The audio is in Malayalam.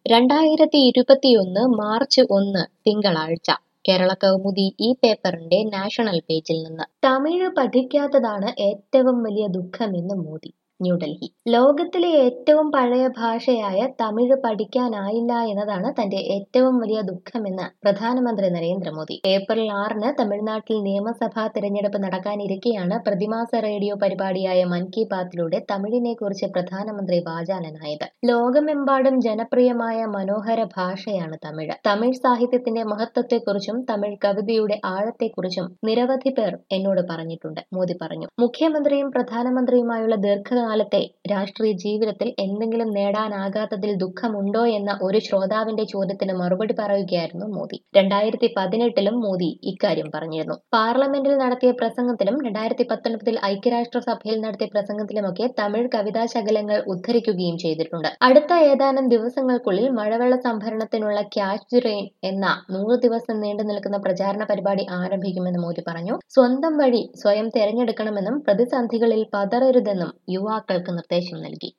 രണ്ടായിരത്തി ഇരുപത്തിയൊന്ന് മാർച്ച് ഒന്ന് തിങ്കളാഴ്ച കേരള കൗമുദി ഈ പേപ്പറിന്റെ നാഷണൽ പേജിൽ നിന്ന് തമിഴ് പഠിക്കാത്തതാണ് ഏറ്റവും വലിയ ദുഃഖമെന്ന് മോദി ന്യൂഡൽഹി ലോകത്തിലെ ഏറ്റവും പഴയ ഭാഷയായ തമിഴ് പഠിക്കാനായില്ല എന്നതാണ് തന്റെ ഏറ്റവും വലിയ ദുഃഖമെന്ന് പ്രധാനമന്ത്രി നരേന്ദ്രമോദി ഏപ്രിൽ ആറിന് തമിഴ്നാട്ടിൽ നിയമസഭാ തിരഞ്ഞെടുപ്പ് നടക്കാനിരിക്കെയാണ് പ്രതിമാസ റേഡിയോ പരിപാടിയായ മൻ കി ബാത്തിലൂടെ തമിഴിനെ കുറിച്ച് പ്രധാനമന്ത്രി വാചാലനായത് ലോകമെമ്പാടും ജനപ്രിയമായ മനോഹര ഭാഷയാണ് തമിഴ് തമിഴ് സാഹിത്യത്തിന്റെ മഹത്വത്തെക്കുറിച്ചും തമിഴ് കവിതയുടെ ആഴത്തെക്കുറിച്ചും നിരവധി പേർ എന്നോട് പറഞ്ഞിട്ടുണ്ട് മോദി പറഞ്ഞു മുഖ്യമന്ത്രിയും പ്രധാനമന്ത്രിയുമായുള്ള ദീർഘകാലത്തെ രാഷ്ട്രീയ ജീവിതത്തിൽ എന്തെങ്കിലും നേടാനാകാത്തതിൽ ദുഃഖമുണ്ടോ എന്ന ഒരു ശ്രോതാവിന്റെ ചോദ്യത്തിന് മറുപടി പറയുകയായിരുന്നു മോദി രണ്ടായിരത്തി പതിനെട്ടിലും മോദി ഇക്കാര്യം പറഞ്ഞിരുന്നു പാർലമെന്റിൽ നടത്തിയ പ്രസംഗത്തിലും രണ്ടായിരത്തി പത്തൊൻപതിൽ ഐക്യരാഷ്ട്രസഭയിൽ നടത്തിയ പ്രസംഗത്തിലുമൊക്കെ തമിഴ് കവിതാ ശകലങ്ങൾ ഉദ്ധരിക്കുകയും ചെയ്തിട്ടുണ്ട് അടുത്ത ഏതാനും ദിവസങ്ങൾക്കുള്ളിൽ മഴവെള്ള സംഭരണത്തിനുള്ള ക്യാച്ച് റെയിൻ എന്ന നൂറ് ദിവസം നീണ്ടു നിൽക്കുന്ന പ്രചാരണ പരിപാടി ആരംഭിക്കുമെന്ന് മോദി പറഞ്ഞു സ്വന്തം വഴി സ്വയം തെരഞ്ഞെടുക്കണമെന്നും പ്രതിസന്ധികളിൽ പതറരുതെന്നും യുവാക്കൾക്ക് നിർദ്ദേശം നൽകി